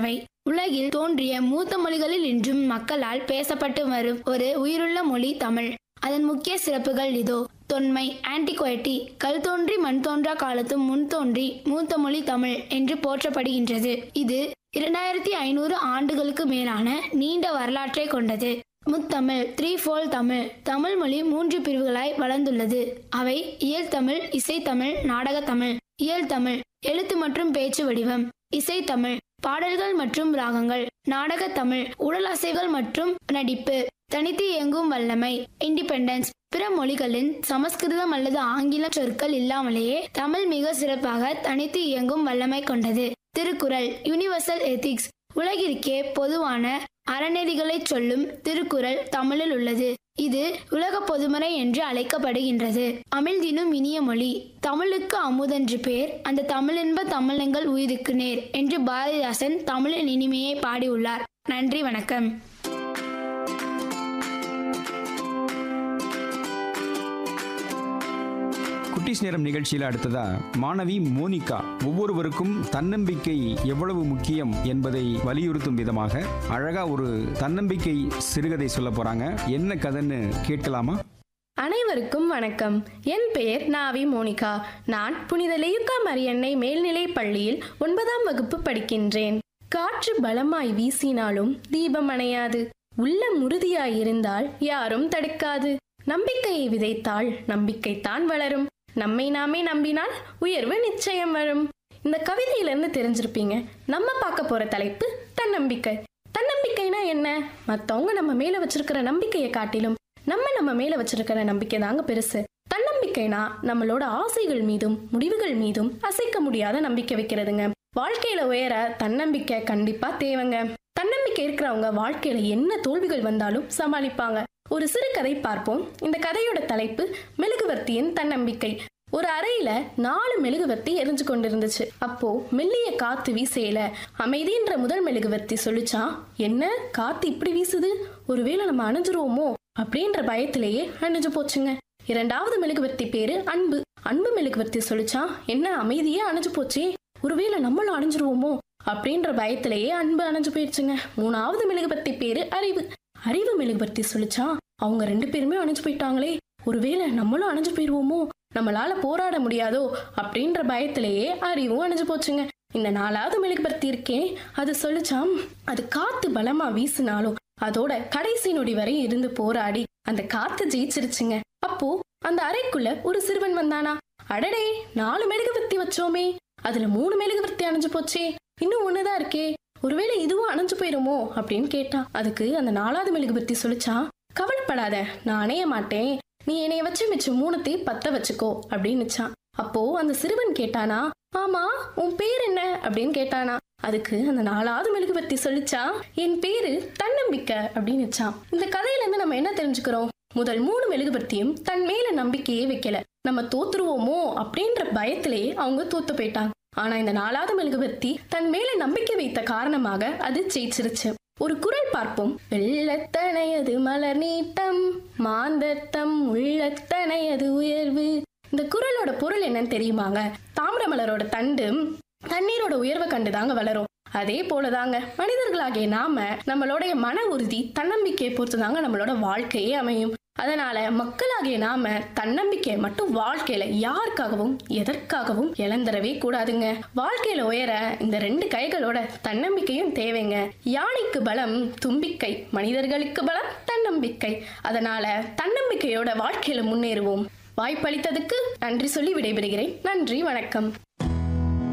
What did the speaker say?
வல்லமை உலகில் தோன்றிய மூத்த மொழிகளில் இன்றும் மக்களால் பேசப்பட்டு வரும் ஒரு உயிருள்ள மொழி தமிழ் அதன் முக்கிய சிறப்புகள் இதோ தொன்மை ஆன்டிகுவைட்டி கல் தோன்றி மண் தோன்றா காலத்தும் முன் தோன்றி மூத்த மொழி தமிழ் என்று போற்றப்படுகின்றது இது இரண்டாயிரத்தி ஐநூறு ஆண்டுகளுக்கு மேலான நீண்ட வரலாற்றை கொண்டது முத்தமிழ் த்ரீ ஃபோல் தமிழ் தமிழ் மொழி மூன்று பிரிவுகளாய் வளர்ந்துள்ளது அவை இயல்தமிழ் இசைத்தமிழ் நாடகத்தமிழ் இயல்தமிழ் எழுத்து மற்றும் பேச்சு வடிவம் இசைத்தமிழ் பாடல்கள் மற்றும் ராகங்கள் நாடகத்தமிழ் உடல் அசைகள் மற்றும் நடிப்பு தனித்து இயங்கும் வல்லமை இண்டிபெண்டன்ஸ் பிற மொழிகளின் சமஸ்கிருதம் அல்லது ஆங்கில சொற்கள் இல்லாமலேயே தமிழ் மிக சிறப்பாக தனித்து இயங்கும் வல்லமை கொண்டது திருக்குறள் யுனிவர்சல் எத்திக்ஸ் உலகிற்கே பொதுவான அறநெறிகளை சொல்லும் திருக்குறள் தமிழில் உள்ளது இது உலக பொதுமறை என்று அழைக்கப்படுகின்றது அமிழ்தினும் இனிய மொழி தமிழுக்கு அமுதென்று பேர் அந்த தமிழென்ப தமிழங்கள் உயிருக்கு நேர் என்று பாரதிதாசன் தமிழின் இனிமையை பாடியுள்ளார் நன்றி வணக்கம் குட்டிஸ் நேரம் நிகழ்ச்சியில் அடுத்ததா மாணவி மோனிகா ஒவ்வொருவருக்கும் தன்னம்பிக்கை எவ்வளவு முக்கியம் என்பதை வலியுறுத்தும் விதமாக அழகா ஒரு தன்னம்பிக்கை சிறுகதை சொல்ல போறாங்க என்ன கதைன்னு கேட்கலாமா அனைவருக்கும் வணக்கம் என் பெயர் நாவி மோனிகா நான் புனித லெயுக்கா மரியன்னை மேல்நிலைப் பள்ளியில் ஒன்பதாம் வகுப்பு படிக்கின்றேன் காற்று பலமாய் வீசினாலும் தீபம் அணையாது உள்ளம் உறுதியாய் இருந்தால் யாரும் தடுக்காது நம்பிக்கையை விதைத்தால் நம்பிக்கைத்தான் வளரும் நம்மை நாமே நம்பினால் உயர்வு நிச்சயம் வரும் இந்த கவிதையிலிருந்து தெரிஞ்சிருப்பீங்க நம்ம பார்க்க போற தலைப்பு தன்னம்பிக்கை தன்னம்பிக்கைனா என்ன மத்தவங்க நம்ம மேல வச்சிருக்கிற நம்பிக்கையை காட்டிலும் நம்ம நம்ம மேல வச்சிருக்கிற நம்பிக்கை தாங்க பெருசு தன்னம்பிக்கைனா நம்மளோட ஆசைகள் மீதும் முடிவுகள் மீதும் அசைக்க முடியாத நம்பிக்கை வைக்கிறதுங்க வாழ்க்கையில உயர தன்னம்பிக்கை கண்டிப்பா தேவைங்க தன்னம்பிக்கை இருக்கிறவங்க வாழ்க்கையில என்ன தோல்விகள் வந்தாலும் சமாளிப்பாங்க ஒரு சிறு கதை பார்ப்போம் இந்த கதையோட தலைப்பு மெழுகுவர்த்தியின் தன்னம்பிக்கை ஒரு அறையில நாலு மெழுகுவர்த்தி எரிஞ்சு கொண்டிருந்துச்சு அப்போ மெல்லிய காத்து வீசையில அமைதின்ற முதல் மெழுகுவர்த்தி சொல்லிச்சான் என்ன காத்து இப்படி வீசுது ஒருவேளை நம்ம அணைஞ்சிருவோமோ அப்படின்ற பயத்திலேயே அணைஞ்சு போச்சுங்க இரண்டாவது மெழுகுவர்த்தி பேரு அன்பு அன்பு மெழுகுவர்த்தி சொல்லிச்சான் என்ன அமைதியே அணைஞ்சு போச்சே ஒருவேளை நம்மளும் அணைஞ்சிருவோமோ அப்படின்ற பயத்திலேயே அன்பு அணைஞ்சு போயிடுச்சுங்க மூணாவது மெழுகுவர்த்தி பேரு அறிவு அறிவு மெழுகுவர்த்தி சொல்லிச்சான் அவங்க ரெண்டு பேருமே அணைஞ்சு போயிட்டாங்களே ஒருவேளை நம்மளும் அணைஞ்சு போயிருவோமோ நம்மளால போராட முடியாதோ அப்படின்ற பயத்திலேயே அறிவும் அணைஞ்சு போச்சுங்க இந்த நாலாவது மெழுகுபர்த்தி இருக்கே அது சொல்லிச்சாம் அது காத்து பலமா வீசினாலும் அதோட கடைசி நொடி வரை இருந்து போராடி அந்த காத்து ஜெயிச்சிருச்சுங்க அப்போ அந்த அறைக்குள்ள ஒரு சிறுவன் வந்தானா அடடே நாலு மெழுகுவர்த்தி வச்சோமே அதுல மூணு மெழுகுவர்த்தி அணைஞ்சு போச்சே இன்னும் ஒண்ணுதான் இருக்கே ஒருவேளை இதுவும் அணைஞ்சு போயிருமோ அப்படின்னு கேட்டான் அதுக்கு அந்த நாலாவது மெழுகுபர்த்தி சொல்லிச்சான் கவலைப்படாத நான் அணைய மாட்டேன் நீ என்னைய வச்சு மிச்சம் மூணுத்தையும் பத்த வச்சுக்கோ அப்படின்னுச்சான் அப்போ அந்த சிறுவன் கேட்டானா ஆமா உன் பேர் என்ன அப்படின்னு கேட்டானா அதுக்கு அந்த நாலாவது மெழுகுபர்த்தி சொல்லிச்சா என் பேரு தன்னம்பிக்கை அப்படின்னுச்சான் இந்த கதையில இருந்து நம்ம என்ன தெரிஞ்சுக்கிறோம் முதல் மூணு மெழுகுபர்த்தியும் தன் மேல நம்பிக்கையே வைக்கல நம்ம தோத்துருவோமோ அப்படின்ற பயத்திலேயே அவங்க தோத்து போயிட்டாங்க ஆனா இந்த நாலாவது மெழுகுபர்த்தி தன் மேல நம்பிக்கை வைத்த காரணமாக அது ஜெயிச்சிருச்சு ஒரு குரல் பார்ப்போம் வெள்ளத்தனையது மலர் நீட்டம் மாந்தத்தம் உள்ளத்தனையது உயர்வு இந்த குரலோட பொருள் என்னன்னு தெரியுமாங்க தாமிர மலரோட தண்டு தண்ணீரோட உயர்வை கண்டு தாங்க வளரும் அதே போலதாங்க மனிதர்களாகிய நாம நம்மளுடைய மன உறுதி தன்னம்பிக்கையை பொறுத்து தாங்க நம்மளோட வாழ்க்கையே அமையும் அதனால மக்களாகிய நாம தன்னம்பிக்கையை மட்டும் வாழ்க்கையில யாருக்காகவும் எதற்காகவும் இழந்துடவே கூடாதுங்க வாழ்க்கையில உயர இந்த ரெண்டு கைகளோட தன்னம்பிக்கையும் தேவைங்க யானைக்கு பலம் தும்பிக்கை மனிதர்களுக்கு பலம் தன்னம்பிக்கை அதனால தன்னம்பிக்கையோட வாழ்க்கையில முன்னேறுவோம் வாய்ப்பளித்ததுக்கு நன்றி சொல்லி விடைபெறுகிறேன் நன்றி வணக்கம்